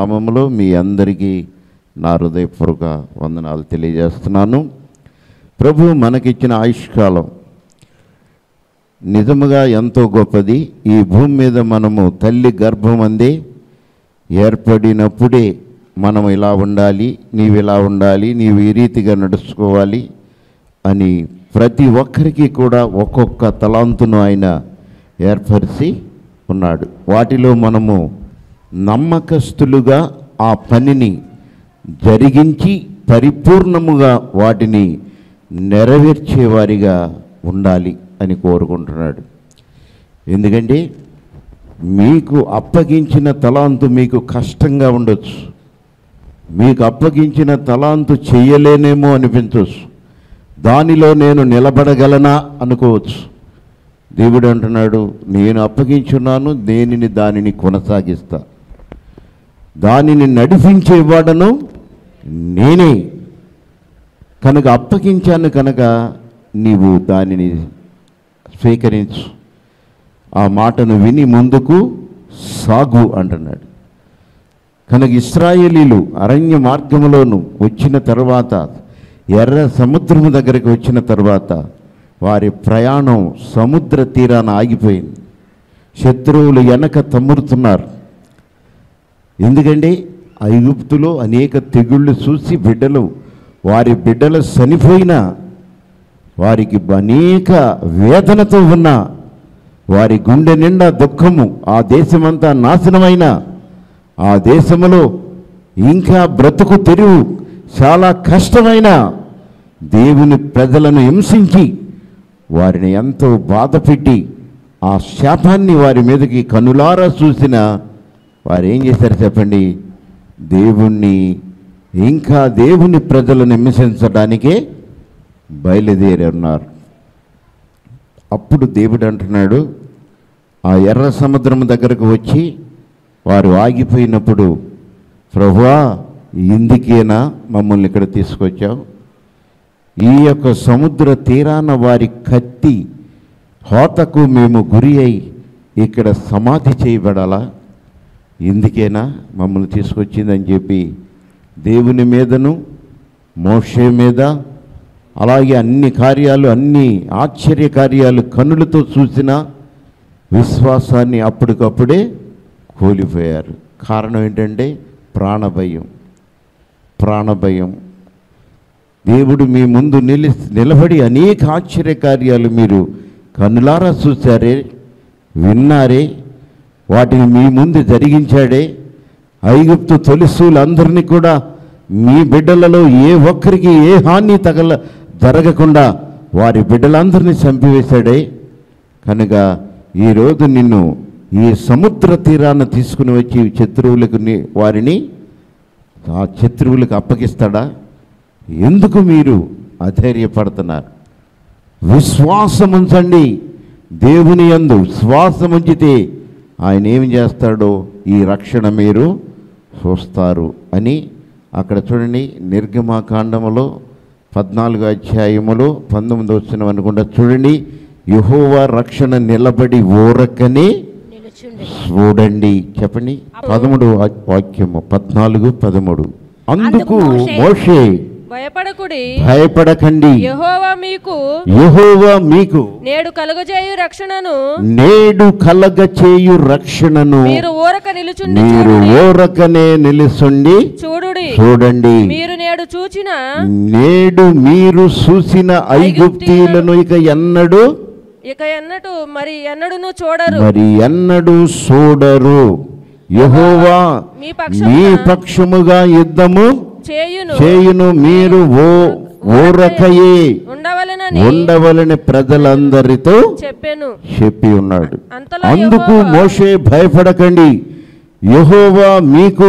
నామములో మీ అందరికీ నా హృదయపూర్వక వందనాలు తెలియజేస్తున్నాను ప్రభు మనకిచ్చిన ఆయుష్కాలం నిజముగా ఎంతో గొప్పది ఈ భూమి మీద మనము తల్లి గర్భం అందే ఏర్పడినప్పుడే మనం ఇలా ఉండాలి నీవు ఇలా ఉండాలి నీవు ఈ రీతిగా నడుచుకోవాలి అని ప్రతి ఒక్కరికి కూడా ఒక్కొక్క తలాంతును ఆయన ఏర్పరిచి ఉన్నాడు వాటిలో మనము నమ్మకస్తులుగా ఆ పనిని జరిగించి పరిపూర్ణముగా వాటిని నెరవేర్చేవారిగా ఉండాలి అని కోరుకుంటున్నాడు ఎందుకంటే మీకు అప్పగించిన తలాంతు మీకు కష్టంగా ఉండొచ్చు మీకు అప్పగించిన తలాంతు చేయలేనేమో అనిపించవచ్చు దానిలో నేను నిలబడగలనా అనుకోవచ్చు దేవుడు అంటున్నాడు నేను అప్పగించున్నాను దేనిని దానిని కొనసాగిస్తా దానిని నడిపించేవాడను నేనే కనుక అప్పగించాను కనుక నీవు దానిని స్వీకరించు ఆ మాటను విని ముందుకు సాగు అంటున్నాడు కనుక ఇస్రాయేలీలు అరణ్య మార్గములోను వచ్చిన తర్వాత ఎర్ర సముద్రము దగ్గరికి వచ్చిన తర్వాత వారి ప్రయాణం సముద్ర తీరాన ఆగిపోయింది శత్రువులు వెనక తమ్మురుతున్నారు ఎందుకంటే ఐగుప్తులో అనేక తెగుళ్ళు చూసి బిడ్డలు వారి బిడ్డలు చనిపోయినా వారికి అనేక వేదనతో ఉన్న వారి గుండె నిండా దుఃఖము ఆ దేశమంతా నాశనమైన ఆ దేశములో ఇంకా బ్రతుకు తెరువు చాలా కష్టమైన దేవుని ప్రజలను హింసించి వారిని ఎంతో బాధపెట్టి ఆ శాపాన్ని వారి మీదకి కనులారా చూసిన వారు ఏం చేశారు చెప్పండి దేవుణ్ణి ఇంకా దేవుని ప్రజలను హింసించడానికే బయలుదేరి ఉన్నారు అప్పుడు దేవుడు అంటున్నాడు ఆ ఎర్ర సముద్రం దగ్గరకు వచ్చి వారు ఆగిపోయినప్పుడు ప్రభువా ఇందుకేనా మమ్మల్ని ఇక్కడ తీసుకొచ్చావు ఈ యొక్క సముద్ర తీరాన వారి కత్తి హోతకు మేము గురి అయి ఇక్కడ సమాధి చేయబడాలా ఇందుకేనా మమ్మల్ని తీసుకొచ్చిందని చెప్పి దేవుని మీదను మోషే మీద అలాగే అన్ని కార్యాలు అన్ని ఆశ్చర్య కార్యాలు కనులతో చూసిన విశ్వాసాన్ని అప్పటికప్పుడే కోల్పోయారు కారణం ఏంటంటే ప్రాణభయం ప్రాణభయం దేవుడు మీ ముందు నిలి నిలబడి అనేక ఆశ్చర్య కార్యాలు మీరు కనులారా చూశారే విన్నారే వాటిని మీ ముందు జరిగించాడే ఐగుప్తు తొలిసూలందరినీ కూడా మీ బిడ్డలలో ఏ ఒక్కరికి ఏ హాని తగల జరగకుండా వారి బిడ్డలందరినీ చంపివేశాడే కనుక ఈరోజు నిన్ను ఈ సముద్ర తీరాన తీసుకుని వచ్చి శత్రువులకు ని- వారిని ఆ శత్రువులకు అప్పగిస్తాడా ఎందుకు మీరు అధైర్యపడుతున్నారు విశ్వాసం ఉంచండి దేవుని యందు విశ్వాసం ఉంచితే ఆయన ఏమి చేస్తాడో ఈ రక్షణ మీరు చూస్తారు అని అక్కడ చూడండి నిర్గమాకాండములో పద్నాలుగు అధ్యాయములో పంతొమ్మిది వచ్చిన అనుకుంటా చూడండి యహోవా రక్షణ నిలబడి ఊరకనే నిలుచుండి చూడండి చెప్పండి పదమూడు వా- వాక్యము పద్నాలుగు పదమూడు అందుకు మోషే- మోషే భయపడకుడి భయపడకండి యెహోవా మీకు యెహోవా మీకు నేడు కలుగజేయు రక్షణను నేడు కలగ చేయు రక్షణను మీరు ఊరక నిలుచుండి మీరు చూడుడి. ఓరకనే నిలుసుండి చూడుడి చూడండి మీరు నేడు చూచిన నేడు మీరు చూసిన ఐగుప్తీయులను ఇక ఎన్నడు ఇక ఎన్నటు మరి ఎన్నడును చూడరు మరి ఎన్నడు చూడరు యెహోవా మీ మీ పక్షమున పక్షముగా యుద్ధము చేయును చేయును మీరు ఓ ఓరకయే ఉండవలెనని ఉండవలని ప్రజలందరితో చెప్పాను చెప్పి ఉన్నాడు అంతలో అందుకు యెహోవా- మోషే భయపడకండి యెహోవా మీకు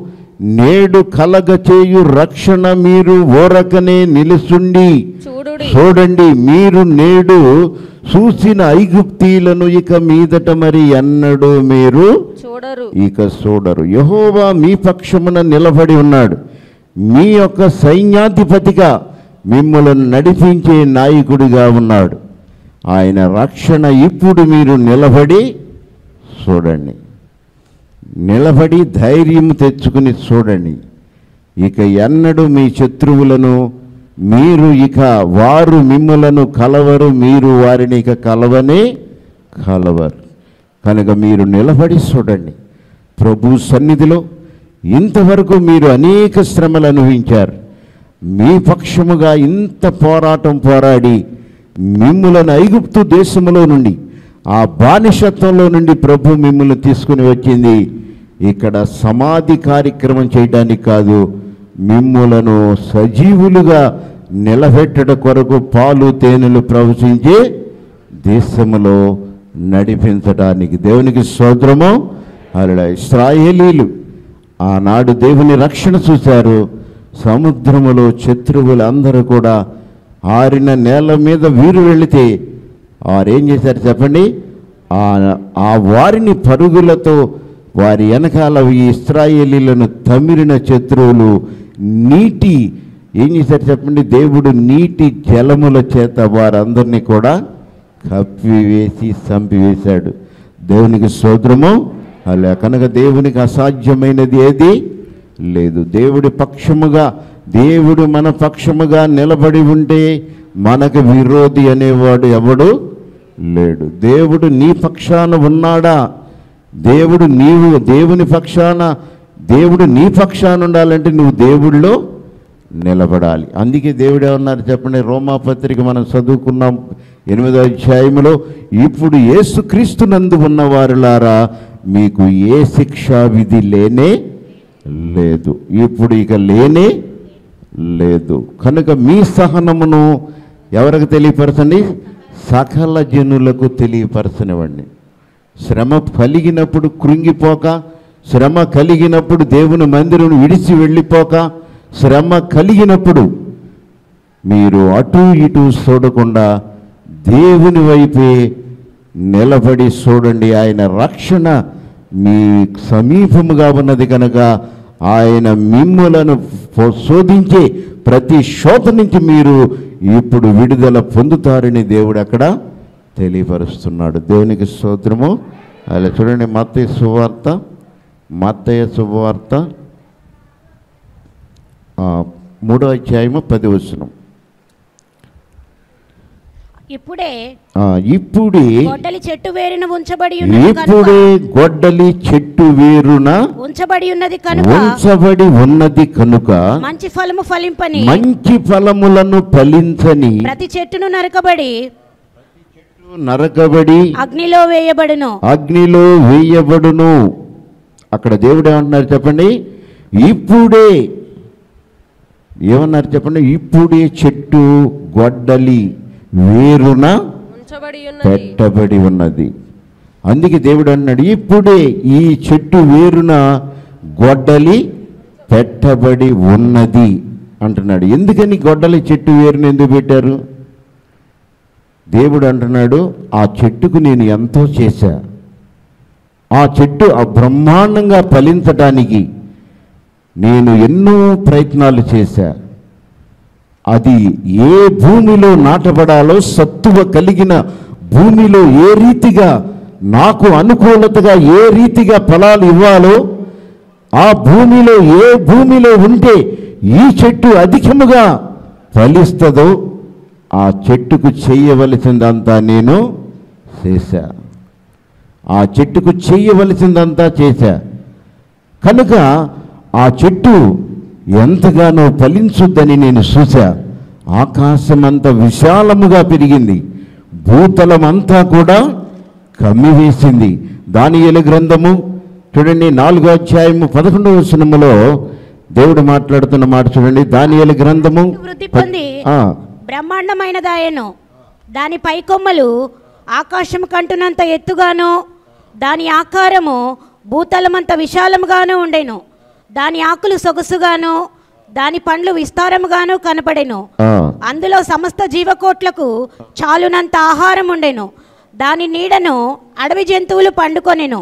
నేడు కలగ చేయు రక్షణ మీరు ఓరకనే నిలుసుండి చూడుడి చూడండి మీరు నేడు చూసిన ఐగుప్తీలను ఇక మీదట మరి ఎన్నడూ మీరు చూడరు ఇక చూడరు యహోవా మీ పక్షమున నిలబడి ఉన్నాడు మీ యొక్క సైన్యాధిపతిగా మిమ్మల్ని నడిపించే నాయకుడిగా ఉన్నాడు ఆయన రక్షణ ఇప్పుడు మీరు నిలబడి చూడండి నిలబడి ధైర్యం తెచ్చుకుని చూడండి ఇక ఎన్నడూ మీ శత్రువులను మీరు ఇక వారు మిమ్ములను కలవరు మీరు వారిని ఇక కలవనే కలవరు కనుక మీరు నిలబడి చూడండి ప్రభు సన్నిధిలో ఇంతవరకు మీరు అనేక శ్రమలు అనుభవించారు మీ పక్షముగా ఇంత పోరాటం పోరాడి మిమ్ములను ఐగుప్తు దేశములో నుండి ఆ బానిసత్వంలో నుండి ప్రభు మిమ్మల్ని తీసుకుని వచ్చింది ఇక్కడ సమాధి కార్యక్రమం చేయడానికి కాదు మిమ్ములను సజీవులుగా నిలబెట్టడ కొరకు పాలు తేనెలు ప్రవచించే దేశములో నడిపించడానికి దేవునికి సోదరము అలా ఇస్రాయేలీలు ఆనాడు దేవుని రక్షణ చూశారు సముద్రములో శత్రువులు అందరూ కూడా ఆరిన నేల మీద వీరు వెళితే వారేం చేశారు చెప్పండి ఆ ఆ వారిని పరుగులతో వారి వెనకాల ఈ ఇస్రాయేలీలను తమిరిన శత్రువులు నీటి ఏం చేశారు చెప్పండి దేవుడు నీటి జలముల చేత వారందరినీ కూడా కప్పివేసి చంపివేశాడు దేవునికి సోదరము అలా కనుక దేవునికి అసాధ్యమైనది ఏది లేదు దేవుడి పక్షముగా దేవుడు మన పక్షముగా నిలబడి ఉంటే మనకు విరోధి అనేవాడు ఎవడు లేడు దేవుడు నీ పక్షాన ఉన్నాడా దేవుడు నీవు దేవుని పక్షాన దేవుడు నీ పక్షాన ఉండాలంటే నువ్వు దేవుడిలో నిలబడాలి అందుకే దేవుడు ఏమన్నారు చెప్పండి రోమాపత్రిక మనం చదువుకున్నాం ఎనిమిదో అధ్యాయంలో ఇప్పుడు యేసుక్రీస్తు నందు ఉన్నవారులారా మీకు ఏ శిక్షా విధి లేనే లేదు ఇప్పుడు ఇక లేనే లేదు కనుక మీ సహనమును ఎవరికి తెలియపరచండి సకల జనులకు తెలియపరచనివ్వండి శ్రమ కలిగినప్పుడు కృంగిపోక శ్రమ కలిగినప్పుడు దేవుని మందిరం విడిచి వెళ్ళిపోక శ్రమ కలిగినప్పుడు మీరు అటు ఇటు చూడకుండా దేవుని వైపే నిలబడి చూడండి ఆయన రక్షణ మీ సమీపముగా ఉన్నది కనుక ఆయన మిమ్ములను పో- శోధించే ప్రతి శోధ నుంచి మీరు ఇప్పుడు విడుదల పొందుతారని దేవుడు అక్కడ తెలియపరుస్తున్నాడు దేవునికి స్తోత్రము అలా చూడండి మత్తయ్య సువార్త మత్తయ్య శుభవార్త ఆ, మూడో అధ్యాయము పది వచనం ఇప్పుడే ఆ, ఇప్పుడే గొడ్డలి చెట్టు వేరున ఉంచబడి ఉన్నది కనుక ఇప్పుడే గొడ్డలి చెట్టు వేరున ఉంచబడి ఉన్నది కనుక ఉంచబడి ఉన్నది కనుక మంచి ఫలము ఫలింపని మంచి ఫలములను ఫలించని ప్రతి చెట్టును నరకబడి నరకబడి అగ్నిలో వేయబడును అగ్నిలో వేయబడును అక్కడ దేవుడు ఏమంటున్నారు చెప్పండి ఇప్పుడే ఏమన్నారు చెప్పండి ఇప్పుడే చెట్టు గొడ్డలి వేరున ఉంచబడి ఉన్నది పెట్టబడి ఉన్నది అందుకే దేవుడు అన్నాడు ఇప్పుడే ఈ చెట్టు వేరున గొడ్డలి పెట్టబడి ఉన్నది అంటున్నాడు ఎందుకని గొడ్డలి చెట్టు వేరున ఎందుకు పెట్టారు దేవుడు అంటున్నాడు ఆ చెట్టుకు నేను ఎంతో చేశా ఆ చెట్టు ఆ బ్రహ్మాండంగా ఫలించటానికి నేను ఎన్నో ప్రయత్నాలు చేశా అది ఏ భూమిలో నాటబడాలో సత్తువ కలిగిన భూమిలో ఏ రీతిగా నాకు అనుకూలతగా ఏ రీతిగా ఫలాలు ఇవ్వాలో ఆ భూమిలో ఏ భూమిలో ఉంటే ఈ చెట్టు అధికముగా ఫలిస్తుందో ఆ చెట్టుకు చేయవలసిందంతా నేను చేశా ఆ చెట్టుకు చేయవలసిందంతా చేశా కనుక ఆ చెట్టు ఎంతగానో ఫలించుద్దని నేను చూశా ఆకాశం అంత విశాలముగా పెరిగింది భూతలం అంతా కూడా కమ్మివేసింది దానియేలు గ్రంథము చూడండి నాలుగో అధ్యాయము పదకొండవ వచనములో దేవుడు మాట్లాడుతున్న మాట చూడండి దానియేలు గ్రంథము వృద్ధి పొంది ఆ, బ్రహ్మాండమైనదాయను దాని పైకొమ్మలు ఆకాశం కంటునంత ఎత్తుగాను దాని ఆకారము భూతలమంత విశాలముగాను ఉండెను దాని ఆకులు సొగసుగాను దాని పండ్లు విస్తారముగాను కనపడెను ఆ, అందులో సమస్త జీవకోట్లకు చాలునంత ఆహారం ఉండెను దాని నీడను అడవి జంతువులు పండుకొనెను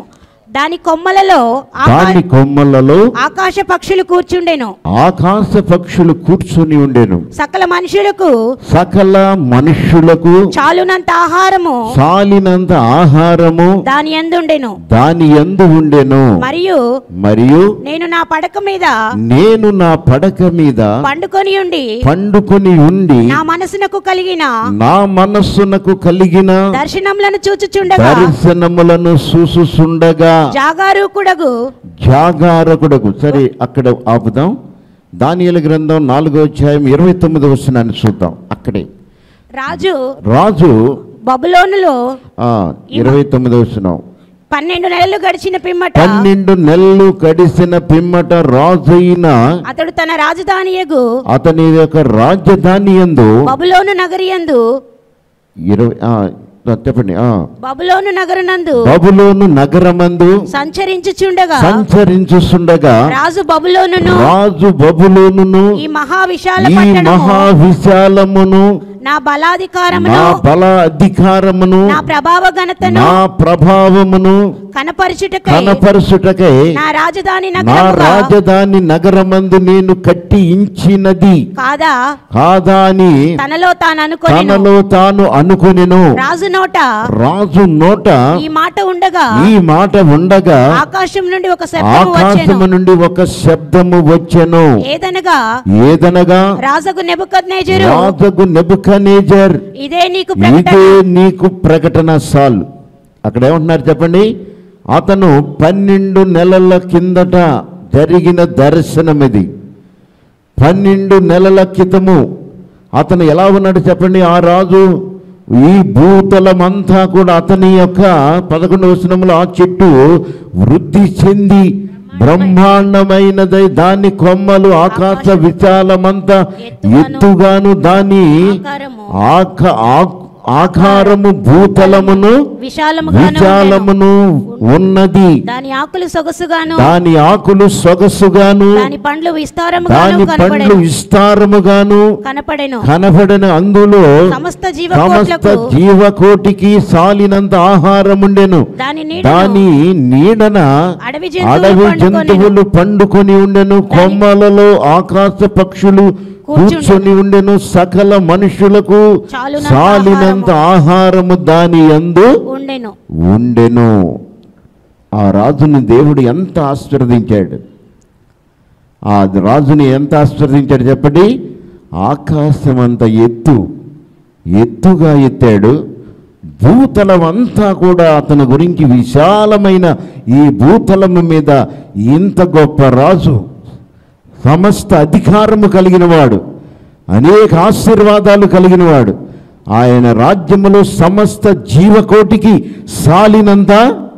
దాని కొమ్మలలో ఆకా- దాని కొమ్మలలో ఆకాశ పక్షులు కూర్చుండెను ఆకాశ పక్షులు కూర్చుని ఉండెను సకల మనుషులకు సకల మనుష్యులకు చాలునంత ఆహారము చాలినంత ఆహారము దాని ఎందుండెను దాని యందు ఉండెను మరియు మరియు నేను నా పడక మీద నేను నా పడక మీద పండుకొని ఉండి పండుకొని ఉండి నా మనసునకు కలిగిన నా మనస్సునకు కలిగిన దర్శనములను చూచుచుండగా దర్శనములను చూసుచుండగా జాగారూకుడగు జాగారకుడకు సరే అక్కడ ఆపుదాం దానియల గ్రంథం నాలుగో అధ్యాయం ఇరవై తొమ్మిది వస్తున్నాను చూద్దాం అక్కడే రాజు రాజు బబులోనులో ఆ, ఇరవై తొమ్మిది వస్తున్నాం పన్నెండు నెలలు గడిచిన పిమ్మట పన్నెండు నెలలు గడిసిన పిమ్మట రాజు అయిన అతడు తన రాజధానియగు అతని యొక్క రాజధాని యందు బబులోను నగరియందు ఇరవై ఆ, చెప్పండి ఆ బబులోను నగరునందు బబులోను నగరమందు సంచరించుచుండగా సంచరించుచుండగా రాజు బబులోనును రాజు బబులోనును ఈ మహావిశాల ఈ పట్టణము మహావిశాలమును నా బలాధికారమును నా బల అధికారమును నా ప్రభావ ఘనతను నా ప్రభావమును కనపరచుటకై కనపరుచుటకై నా రాజధాని నా నగరముగా రాజధాని నగరమందు నేను కట్టి ఇంచినది కాదా కాదా అని తనలో తాను అనుకొని తనలో తాను అనుకొనెను రాజు నోట రాజు నోట ఈ మాట ఉండగా ఈ మాట ఉండగా ఆకాశం నుండి ఒక శబ్దము వచ్చెను ఆకాశము నుండి ఒక శబ్దము వచ్చెను ఏదనగా ఏదనగా రాజుకు నెబుకద్నేజరు రాజగు నెబుకనేజర్ ఇదే నీకు ప్రకటన ఇదే నీకు ప్రకటన సాల్ అక్కడ ఏమంటున్నారు చెప్పండి అతను పన్నెండు నెలల కిందట జరిగిన దర్శనం ఇది పన్నెండు నెలల క్రితము అతను ఎలా ఉన్నాడు చెప్పండి ఆ రాజు ఈ భూతలమంతా కూడా అతని యొక్క పదకొండు వచనములు ఆ చెట్టు వృద్ధి చెంది బ్రహ్మాండమైనదై దాని కొమ్మలు ఆకాశ విశాలమంతా ఎత్తుగాను దాని ఆకారము ఆక ఆ- ఆకారము భూతలమును విశాలముగాను ఉండెను. విశాలమును ఉన్నది దాని ఆకులు సొగసుగాను దాని ఆకులు సొగసుగాను దాని పండ్లు విస్తారముగాను దాని పండ్లు కనపడెను విస్తారముగాను కనపడెను కనబడిన అందులో సమస్త సమస్త జీవకోట్లకు జీవకోటికి సాలినంత ఆహారం ఉండెను దాని దాని నీడను నీడన అడవి జంతువులు అడవి పండుకొనెను. జంతువులు పండుకొని ఉండెను కొమ్మలలో ఆకాశ పక్షులు కూర్చొని ఉండెను సకల మనుషులకు చాలునంత సాలినంత ఆహారము దాని యందు ఉండెను ఉండెను ఆ రాజుని దేవుడు ఎంత ఆశీర్వదించాడు ఆ రాజుని ఎంత ఆశీర్వదించాడు చెప్పండి ఆకాశం అంత ఎత్తు ఎత్తుగా ఎత్తాడు భూతలం అంతా కూడా అతని గురించి విశాలమైన ఈ భూతలము మీద ఇంత గొప్ప రాజు సమస్త అధికారము కలిగినవాడు అనేక ఆశీర్వాదాలు కలిగినవాడు ఆయన రాజ్యములో సమస్త జీవకోటికి సాలినంత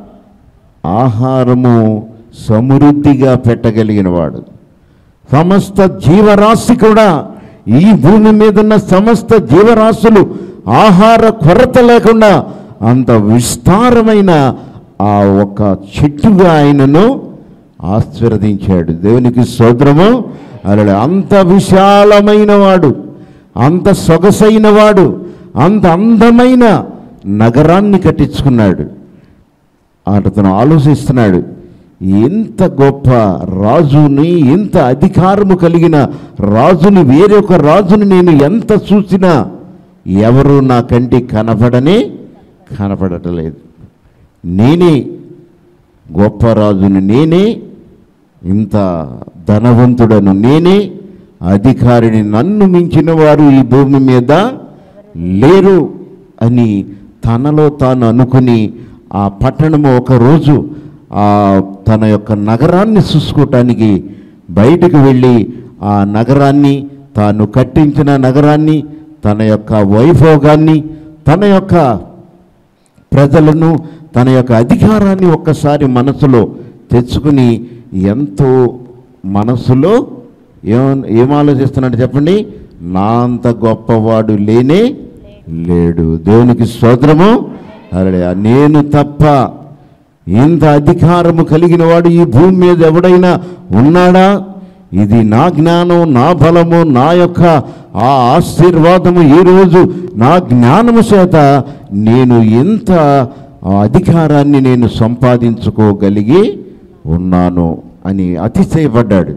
ఆహారము సమృద్ధిగా పెట్టగలిగినవాడు సమస్త జీవరాశి కూడా ఈ భూమి మీద ఉన్న సమస్త జీవరాశులు ఆహార కొరత లేకుండా అంత విస్తారమైన ఆ ఒక చెట్టుగా ఆయనను ఆశీర్వదించాడు దేవునికి సోదరము అలా అంత విశాలమైన వాడు అంత సొగసైన వాడు అంత అందమైన నగరాన్ని కట్టించుకున్నాడు అతను ఆలోచిస్తున్నాడు ఎంత గొప్ప రాజుని ఎంత అధికారము కలిగిన రాజుని వేరొక రాజుని నేను ఎంత చూసినా ఎవరు నా కంటి కనపడనే కనపడటలేదు నేనే గొప్ప రాజుని నేనే ఇంత ధనవంతుడను నేనే అధికారిని నన్ను మించిన వారు ఈ భూమి మీద లేరు అని తనలో తాను అనుకుని ఆ పట్టణము ఒకరోజు ఆ తన యొక్క నగరాన్ని చూసుకోవటానికి బయటకు వెళ్ళి ఆ నగరాన్ని తాను కట్టించిన నగరాన్ని తన యొక్క వైభోగాన్ని తన యొక్క ప్రజలను తన యొక్క అధికారాన్ని ఒక్కసారి మనసులో తెచ్చుకుని ఎంతో మనసులో ఏం ఏం ఆలోచిస్తున్నాడు చెప్పండి నా అంత గొప్పవాడు లేనే లేడు దేవునికి స్తోత్రము అరే నేను తప్ప ఇంత అధికారము కలిగిన వాడు ఈ భూమి మీద ఎవడైనా ఉన్నాడా ఇది నా జ్ఞానం నా బలము నా యొక్క ఆ ఆశీర్వాదము ఈరోజు నా జ్ఞానము చేత నేను ఎంత ఆ అధికారాన్ని నేను సంపాదించుకోగలిగి ఉన్నాను అని అతిశయపడ్డాడు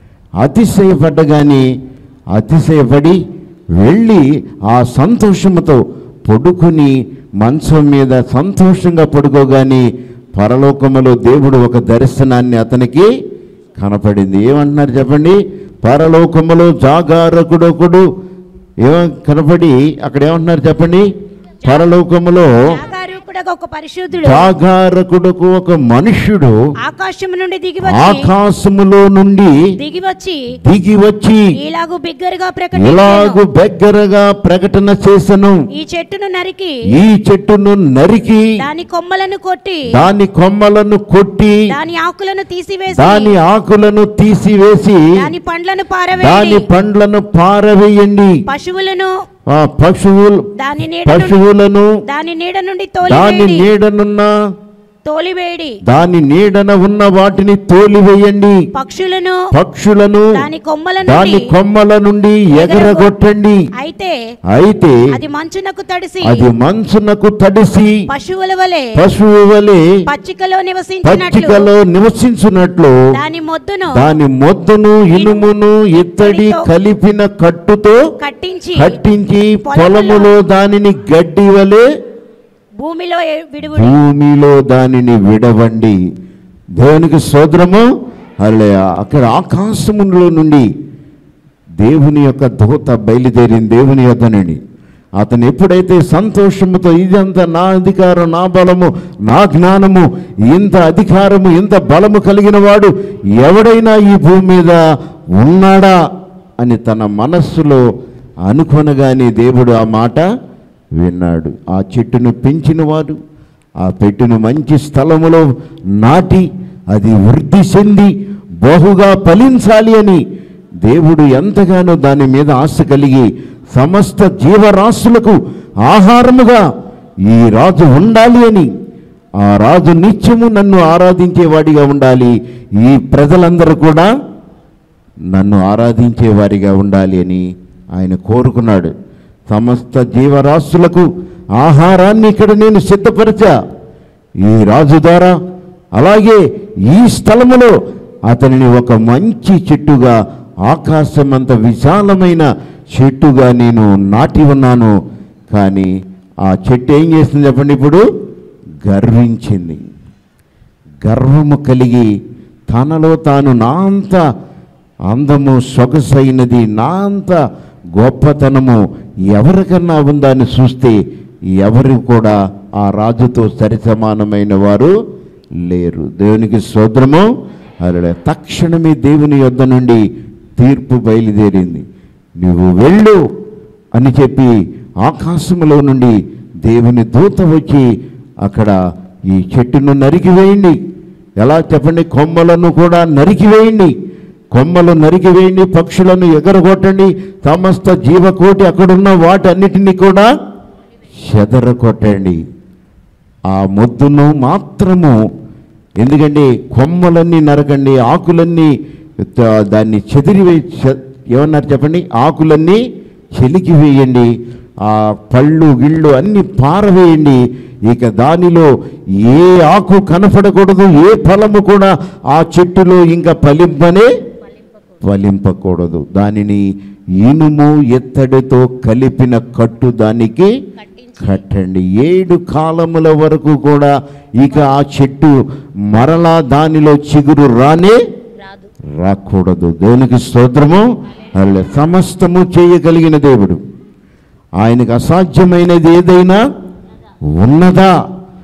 అతిశయపడ్డగాని అతిశయపడి వెళ్ళి ఆ సంతోషముతో పడుకుని మంచం మీద సంతోషంగా పడుకోగాని పరలోకములో దేవుడు ఒక దర్శనాన్ని అతనికి కనపడింది ఏమంటున్నారు చెప్పండి పరలోకములో జాగారకుడొకడు ఏమ కనపడి అక్కడ ఏమంటున్నారు చెప్పండి పరలోకములో జాగారూకుడగు ఒక పరిశుద్ధుడు జాగారకుడకు ఒక మనుష్యుడు ఆకాశము నుండి దిగి వచ్చి ఆకాశములో నుండి దిగి వచ్చి దిగి వచ్చి ఇలాగు బిగ్గరగా ఇలాగు ప్రకటించాను బెగ్గరగా ప్రకటన చేసను ఈ చెట్టును నరికి ఈ చెట్టును నరికి దాని కొమ్మలను కొట్టి దాని కొమ్మలను కొట్టి దాని ఆకులను తీసివేసి దాని ఆకులను తీసివేసి దాని పండ్లను దాని పారవేయండి పండ్లను పారవేయండి పశువులను ఆ పశువులు దాని నీడ నుండి పశువులను దాని నీడ నుండి దాని తోలివేయండి నీడనున్న తోలివేయడి దాని నీడన ఉన్న వాటిని తోలివేయండి పక్షులను పక్షులను దాని కొమ్మల దాని నుండి కొమ్మల నుండి ఎగరగొట్టండి అయితే అయితే అది మంచునకు తడిసి అది మంచునకు తడిసి పశువుల వలె పశువు వలె పచ్చికలో నివసించినట్లు పచ్చికలో నివసించున్నట్లు దాని మొద్దును దాని మొద్దును ఇనుమును ఇత్తడి కలిపిన కట్టుతో కట్టించి కట్టించి పొలములో దానిని గడ్డి వలె భూమిలో ఏ- విడువుడి భూమిలో దానిని విడవండి దేవునికి సోదరము అలా అక్కడ ఆకాశములో నుండి దేవుని యొక్క దూత బయలుదేరింది దేవుని యొద్ద నుండి అతను ఎప్పుడైతే సంతోషముతో ఇదంతా నా అధికారం నా బలము నా జ్ఞానము ఇంత అధికారము ఇంత బలము కలిగిన వాడు ఎవడైనా ఈ భూమి మీద ఉన్నాడా అని తన మనస్సులో అనుకొనగానే దేవుడు ఆ మాట విన్నాడు ఆ చెట్టును పెంచినవాడు ఆ పెట్టును మంచి స్థలములో నాటి అది వృద్ధి చెంది బహుగా ఫలించాలి అని దేవుడు ఎంతగానో దాని మీద ఆశ కలిగి సమస్త జీవరాశులకు ఆహారముగా ఈ రాజు ఉండాలి అని ఆ రాజు నిత్యము నన్ను ఆరాధించేవాడిగా ఉండాలి ఈ ప్రజలందరూ కూడా నన్ను ఆరాధించే వారిగా ఉండాలి అని ఆయన కోరుకున్నాడు సమస్త జీవరాశులకు ఆహారాన్ని ఇక్కడ నేను సిద్ధపరిచా ఈ రాజు ద్వారా అలాగే ఈ స్థలములో అతనిని ఒక మంచి చెట్టుగా ఆకాశమంత విశాలమైన చెట్టుగా నేను నాటి ఉన్నాను కానీ ఆ చెట్టు ఏం చేస్తుంది చెప్పండి ఇప్పుడు గర్వించింది గర్వము కలిగి తనలో తాను నా అంత అందము సొగసైనది నా అంత గొప్పతనము ఎవరికన్నా ఉందని చూస్తే ఎవరు కూడా ఆ రాజుతో సరిసమానమైన వారు లేరు దేవునికి సోదరము అలా తక్షణమే దేవుని యొద్ద నుండి తీర్పు బయలుదేరింది నువ్వు వెళ్ళు అని చెప్పి ఆకాశములో నుండి దేవుని దూత వచ్చి అక్కడ ఈ చెట్టును నరికివేయండి ఎలా చెప్పండి కొమ్మలను కూడా నరికివేయండి కొమ్మలు నరికివేయండి పక్షులను ఎగరగొట్టండి సమస్త జీవకోటి అక్కడున్న వాటన్నిటినీ కూడా చెదరగొట్టండి ఆ మొద్దును మాత్రము ఎందుకంటే కొమ్మలన్నీ నరకండి ఆకులన్నీ త- దాన్ని చెదిరివే చె- ఏమన్నారు చెప్పండి ఆకులన్నీ చెలికి వేయండి ఆ పళ్ళు గిళ్ళు అన్ని పారవేయండి ఇక దానిలో ఏ ఆకు కనపడకూడదు ఏ ఫలము కూడా ఆ చెట్టులో ఇంకా ఫలింపనే ఫలింపకూడదు దానిని ఇనుము ఎత్తడితో కలిపిన కట్టు దానికి కట్టండి ఏడు కాలముల వరకు కూడా ఇక ఆ చెట్టు మరలా దానిలో చిగురు రానే రాకూడదు దేవునికి స్తోత్రము అలా సమస్తము చేయగలిగిన దేవుడు ఆయనకు అసాధ్యమైనది ఏదైనా ఉన్నదా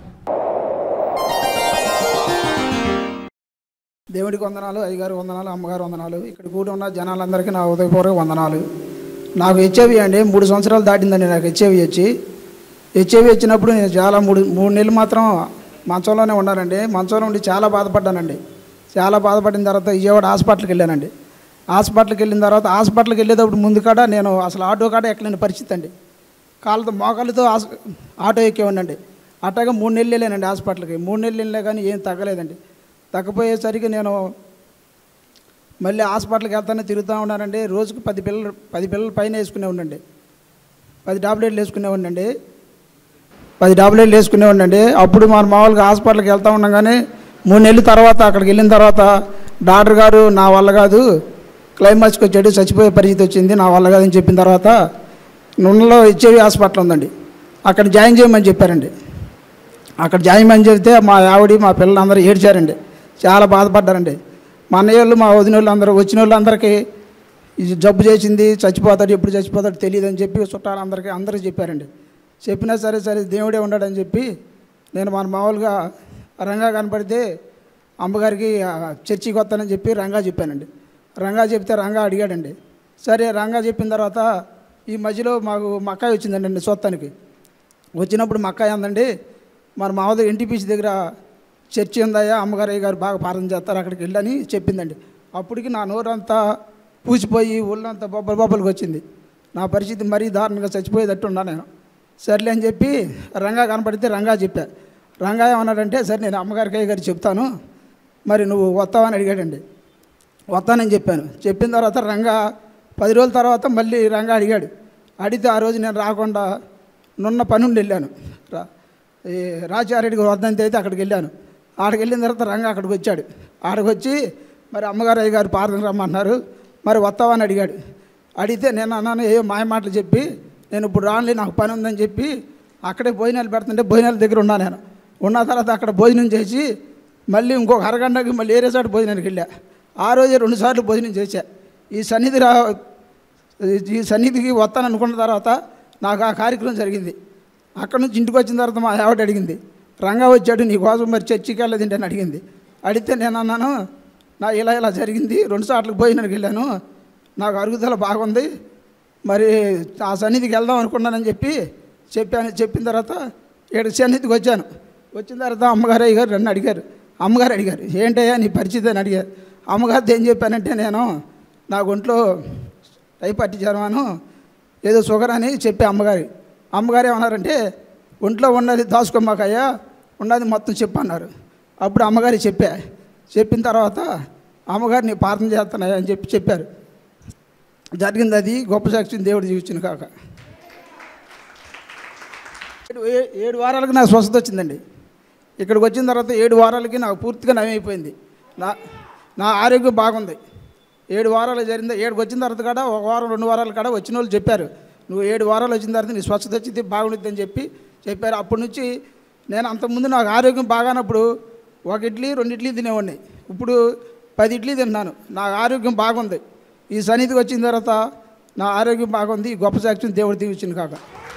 దేవుడికి వందనాలు అయ్యగారు వందనాలు అమ్మగారు వందనాలు ఇక్కడ కూడి ఉన్న జనాలందరికీ నా ఉదయపూర్వక వందనాలు నాకు హెచ్ఐవి అండి మూడు సంవత్సరాలు దాటిందండి నాకు హెచ్ఐవి వచ్చి హెచ్ఐవి వచ్చినప్పుడు నేను చాలా మూడు మూడు నెలలు మాత్రం మంచంలోనే ఉన్నానండి మంచంలో ఉండి చాలా బాధపడ్డానండి చాలా బాధపడిన తర్వాత విజయవాడ హాస్పిటల్కి వెళ్ళానండి హాస్పిటల్కి వెళ్ళిన తర్వాత హాస్పిటల్కి వెళ్ళేటప్పుడు ముందు కాడ నేను అసలు ఆటో కాడ ఎక్కలేని పరిస్థితి అండి కాళ్ళతో మోకాళ్ళతో హాస్ ఆటో ఎక్కేవాడినండి అట్టాగా మూడు నెలలు వెళ్ళానండి హాస్పిటల్కి మూడు నెలలు వెళ్ళినా కానీ ఏం తగ్గలేదండి తగ్గపోయేసరికి నేను మళ్ళీ హాస్పిటల్కి వెళ్తానే తిరుగుతూ ఉన్నానండి రోజుకు పది పిల్లలు పది పిల్లలు పైన వేసుకునే ఉండండి పది టాబ్లెట్లు వేసుకునే ఉండండి పది టాబ్లెట్లు వేసుకునేవాడిని అండి అప్పుడు మన మామూలుగా హాస్పిటల్కి వెళ్తా ఉండగానే మూడు నెలల తర్వాత అక్కడికి వెళ్ళిన తర్వాత డాక్టర్ గారు నా వల్ల కాదు క్లైమాక్స్కి వచ్చాడు చచ్చిపోయే పరిస్థితి వచ్చింది నా వల్ల కాదని చెప్పిన తర్వాత నున్నలో హెచ్ఐవి హాస్పిటల్ ఉందండి అక్కడ జాయిన్ చేయమని చెప్పారండి అక్కడ జాయిన్ చేయమని చెప్తే మా ఆవిడ మా పిల్లలందరూ ఏడ్చారండి చాలా బాధపడ్డారండి మా అన్నయ్య వాళ్ళు మా వదిన వాళ్ళు అందరూ వచ్చిన వాళ్ళందరికీ ఇది జబ్బు చేసింది చచ్చిపోతాడు ఎప్పుడు చచ్చిపోతాడు తెలియదు అని చెప్పి చుట్టాలందరికీ అందరికీ చెప్పారండి చెప్పినా సరే సరే దేవుడే ఉన్నాడని చెప్పి నేను మన మామూలుగా రంగా కనపడితే అమ్మగారికి ఆ, చర్చికి వస్తానని చెప్పి రంగా చెప్పానండి రంగా చెప్తే రంగా అడిగాడండి సరే రంగా చెప్పిన తర్వాత ఈ మధ్యలో మాకు మక్కాయి వచ్చిందండి సొత్తానికి వచ్చినప్పుడు మా అక్క ఏందండి మన మామూలు ఎన్టీపీసీ దగ్గర చర్చి ఉందయ్యా అమ్మగారయ్య గారు బాగా ప్రార్థన చేస్తారు అక్కడికి వెళ్ళని చెప్పిందండి అప్పటికి నా నోరంతా పూసిపోయి ఒళ్ళంతా బొబ్బలు బొబ్బలకు వచ్చింది నా పరిస్థితి మరీ దారుణంగా చచ్చిపోయేటట్టు ఉన్నా నేను సర్లే అని చెప్పి రంగా కనపడితే రంగా చెప్పా రంగా ఏమన్నాడంటే సరే నేను అమ్మగారికి అయ్య గారికి చెప్తాను మరి నువ్వు వస్తావని అడిగాడండి వస్తానని చెప్పాను చెప్పిన తర్వాత రంగా పది రోజుల తర్వాత మళ్ళీ రంగా అడిగాడు అడిగితే ఆ రోజు నేను రాకుండా నున్న పని ఉండి వెళ్ళాను రా ఈ రాజారెడ్డికి వద్దంతే అయితే అక్కడికి వెళ్ళాను ఆడికి వెళ్ళిన తర్వాత రంగా అక్కడికి వచ్చాడు ఆడికి వచ్చి మరి అమ్మగారు అయ్య గారు పార్థన రమ్మన్నారు మరి వస్తావని అడిగాడు అడిగితే నేను అన్నాను ఏ మాయ మాటలు చెప్పి నేను ఇప్పుడు రానులే నాకు పని ఉందని చెప్పి అక్కడే భోజనాలు పెడుతుంటే భోజనాల దగ్గర ఉన్నా నేను ఉన్న తర్వాత అక్కడ భోజనం చేసి మళ్ళీ ఇంకొక అరగంటకి మళ్ళీ ఏరే చోట భోజనానికి వెళ్ళా ఆ రోజే రెండుసార్లు భోజనం చేశా ఈ సన్నిధి రా ఈ సన్నిధికి వస్తాను అనుకున్న తర్వాత నాకు ఆ కార్యక్రమం జరిగింది అక్కడ నుంచి ఇంటికి వచ్చిన తర్వాత మా ఆవిడ అడిగింది రంగా వచ్చాడు నీ కోసం మరి చర్చికి వెళ్ళదండి అని అడిగింది అడిగితే నేను అన్నాను నా ఇలా ఇలా జరిగింది రెండు సార్లు భోజనానికి వెళ్ళాను నాకు అరుగుదల బాగుంది మరి ఆ సన్నిధికి వెళ్దాం అనుకున్నానని చెప్పి చెప్పాను చెప్పిన తర్వాత ఇక్కడ సన్నిధికి వచ్చాను వచ్చిన తర్వాత అమ్మగారు అయ్య గారు నన్ను అడిగారు అమ్మగారు అడిగారు ఏంటయ్యా నీ పరిస్థితి అని అడిగారు అమ్మగారితో ఏం చెప్పానంటే నేను నా ఒంట్లో టైపాటి జ్వరమాను ఏదో షుగర్ అని చెప్పి అమ్మగారి అమ్మగారు ఏమన్నారంటే ఒంట్లో ఉన్నది దాచుకోమాకయ్యా ఉన్నది మొత్తం చెప్పన్నారు అప్పుడు అమ్మగారి చెప్పా చెప్పిన తర్వాత అమ్మగారు నీ ప్రార్థన చేస్తున్నాయా అని చెప్పి చెప్పారు జరిగింది అది గొప్ప సాక్షిని దేవుడు జీవించిన కాక ఏడు ఏ- ఏడు వారాలకు నాకు స్వస్థత వచ్చిందండి ఇక్కడికి వచ్చిన తర్వాత ఏడు వారాలకి నాకు పూర్తిగా నయమైపోయింది నా నా ఆరోగ్యం బాగుంది ఏడు వారాలు జరిగింది ఏడుకి వచ్చిన తర్వాత కూడా ఒక వారం రెండు వారాలు కూడా వచ్చిన వాళ్ళు చెప్పారు నువ్వు ఏడు వారాలు వచ్చిన తర్వాత నీ స్వస్థత వచ్చింది బాగుంటుంది అని చెప్పి చెప్పారు అప్పటి నుంచి నేను అంతకుముందు నాకు ఆరోగ్యం బాగానప్పుడు ఒక ఇడ్లీ రెండు ఇడ్లీ తినేవాడిని ఇప్పుడు పది ఇడ్లీ తిన్నాను నా ఆరోగ్యం బాగుంది ఈ సన్నిధికి వచ్చిన తర్వాత నా ఆరోగ్యం బాగుంది ఈ గొప్ప సాక్ష్యం దేవుడు దీవించింది కాక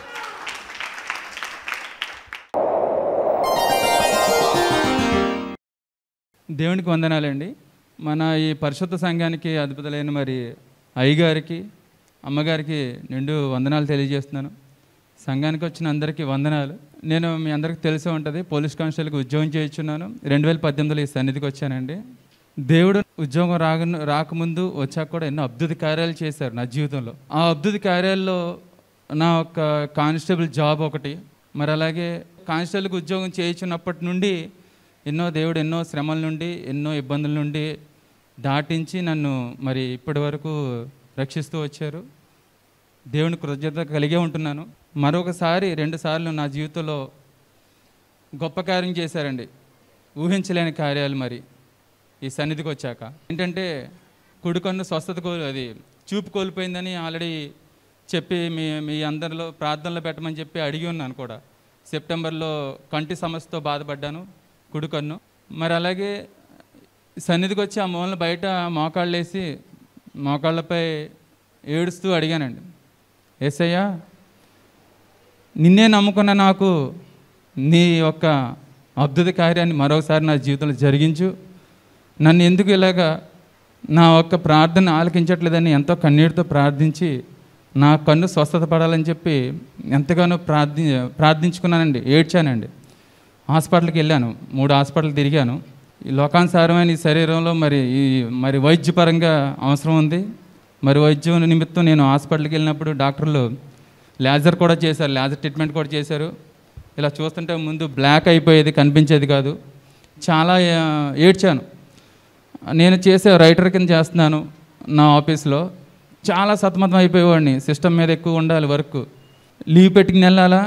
దేవునికి వందనాలండి మన ఈ పరిశుద్ధ సంఘానికి అధిపతులైన మరి అయ్యగారికి అమ్మగారికి నిండు వందనాలు తెలియజేస్తున్నాను సంఘానికి వచ్చిన అందరికీ వందనాలు నేను మీ అందరికీ తెలిసే ఉంటుంది పోలీస్ కానిస్టేబుల్కి ఉద్యోగం చేయించున్నాను రెండు వేల పద్దెనిమిదిలో ఈ సన్నిధికి వచ్చానండి దేవుడు ఉద్యోగం రాక రాకముందు వచ్చాక కూడా ఎన్నో అద్భుత కార్యాలు చేశారు నా జీవితంలో ఆ అద్భుత కార్యాల్లో నా ఒక కానిస్టేబుల్ జాబ్ ఒకటి మరి అలాగే కానిస్టేబుల్కి ఉద్యోగం చేయించున్నప్పటి నుండి ఎన్నో దేవుడు ఎన్నో శ్రమల నుండి ఎన్నో ఇబ్బందుల నుండి దాటించి నన్ను మరి ఇప్పటి వరకు రక్షిస్తూ వచ్చారు దేవుని కృతజ్ఞత కలిగే ఉంటున్నాను మరొకసారి రెండుసార్లు నా జీవితంలో గొప్ప కార్యం చేశారండి ఊహించలేని కార్యాలు మరి ఈ సన్నిధికి వచ్చాక ఏంటంటే కుడికన్ను స్వస్థత కోల్ అది చూపు కోల్పోయిందని ఆల్రెడీ చెప్పి మీ మీ అందరిలో ప్రార్థనలో పెట్టమని చెప్పి అడిగి ఉన్నాను కూడా సెప్టెంబర్లో కంటి సమస్యతో బాధపడ్డాను కుడికన్ను మరి అలాగే సన్నిధికి వచ్చి ఆ మూలన బయట మోకాళ్ళు వేసి మోకాళ్ళపై ఏడుస్తూ అడిగానండి ఏసయ్యా నిన్నే నమ్ముకున్న నాకు నీ యొక్క అద్భుత కార్యాన్ని మరొకసారి నా జీవితంలో జరిగించు నన్ను ఎందుకు ఇలాగా నా యొక్క ప్రార్థన ఆలకించట్లేదని ఎంతో కన్నీటితో ప్రార్థించి నా కన్ను స్వస్థత పడాలని చెప్పి ఎంతగానో ప్రార్థి ప్రార్థించుకున్నానండి ఏడ్చానండి హాస్పిటల్కి వెళ్ళాను మూడు హాస్పిటల్ తిరిగాను ఈ లోకానుసారమైన ఈ శరీరంలో మరి ఈ మరి వైద్యపరంగా అవసరం ఉంది మరి వైద్యం నిమిత్తం నేను హాస్పిటల్కి వెళ్ళినప్పుడు డాక్టర్లు లేజర్ కూడా చేశారు లేజర్ ట్రీట్మెంట్ కూడా చేశారు ఇలా చూస్తుంటే ముందు బ్లాక్ అయిపోయేది కనిపించేది కాదు చాలా ఆ, ఏడ్చాను నేను చేసే రైటర్ కింద చేస్తున్నాను నా ఆఫీస్లో చాలా సతమతం అయిపోయేవాడిని సిస్టమ్ మీద ఎక్కువ ఉండాలి వర్క్ లీవ్ పెట్టుకుని వెళ్ళాలా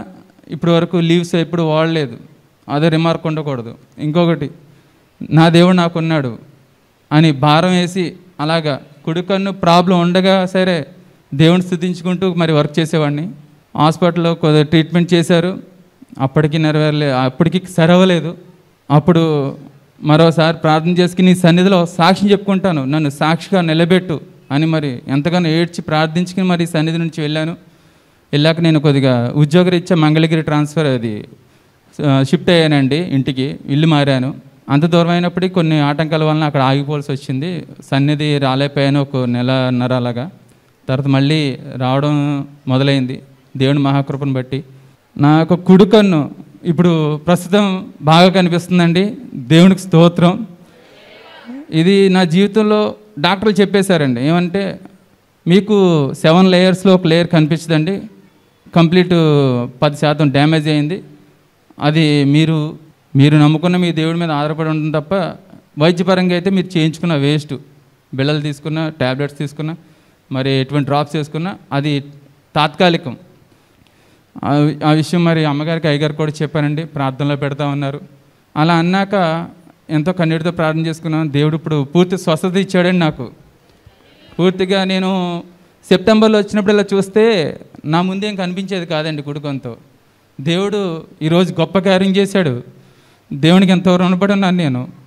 ఇప్పటి వరకు లీవ్స్ ఎప్పుడు వాడలేదు అదే రిమార్క్ ఉండకూడదు ఇంకొకటి నా దేవుడు నాకున్నాడు అని భారం వేసి అలాగా కుడి కన్ను ప్రాబ్లం ఉండగా సరే దేవుని స్థుతించుకుంటూ మరి వర్క్ చేసేవాడిని హాస్పిటల్లో కొద్దిగా ట్రీట్మెంట్ చేశారు అప్పటికి నెరవేరలే అప్పటికి సరవలేదు అప్పుడు మరోసారి ప్రార్థన చేసుకుని నీ సన్నిధిలో సాక్ష్యం చెప్పుకుంటాను నన్ను సాక్షిగా నిలబెట్టు అని మరి ఎంతగానో ఏడ్చి ప్రార్థించుకుని మరి సన్నిధి నుంచి వెళ్ళాను వెళ్ళాక నేను కొద్దిగా ఉద్యోగరీత్యా మంగళగిరి ట్రాన్స్ఫర్ అది ఆ, షిఫ్ట్ అయ్యానండి ఇంటికి ఇల్లు మారాను అంత దూరం అయినప్పటికీ కొన్ని ఆటంకాల వలన అక్కడ ఆగిపోవాల్సి వచ్చింది సన్నిధి రాలేకపోయాను ఒక నెలన్నర అలాగా తర్వాత మళ్ళీ రావడం మొదలైంది దేవుని మహాకృపను బట్టి నా యొక్క కుడి కన్ను ఇప్పుడు ప్రస్తుతం బాగా కనిపిస్తుందండి దేవునికి స్తోత్రం ఇది నా జీవితంలో డాక్టర్లు చెప్పేశారండి ఏమంటే మీకు సెవెన్ లేయర్స్లో ఒక లేయర్ కనిపించదండి కంప్లీట్ పది శాతం డ్యామేజ్ అయింది అది మీరు మీరు నమ్ముకున్న మీ దేవుడి మీద ఆధారపడి ఉంటుంది తప్ప వైద్యపరంగా అయితే మీరు చేయించుకున్న వేస్ట్ బిళ్ళలు తీసుకున్న ట్యాబ్లెట్స్ తీసుకున్న మరి ఎటువంటి డ్రాప్స్ వేసుకున్నా అది తాత్కాలికం ఆ వి- ఆ విషయం మరి అమ్మగారికి అయ్యగారు కూడా చెప్పానండి ప్రార్థనలో పెడతా ఉన్నారు అలా అన్నాక ఎంతో కన్నీటితో ప్రార్థన చేసుకున్నాను దేవుడు ఇప్పుడు పూర్తి స్వస్థత ఇచ్చాడండి నాకు పూర్తిగా నేను సెప్టెంబర్లో వచ్చినప్పుడు ఇలా చూస్తే నా ముందేం కనిపించేది కాదండి కుడుకంతో దేవుడు ఈరోజు గొప్ప కార్యం చేశాడు దేవునికి ఎంతో రుణపడి ఉన్నాను నేను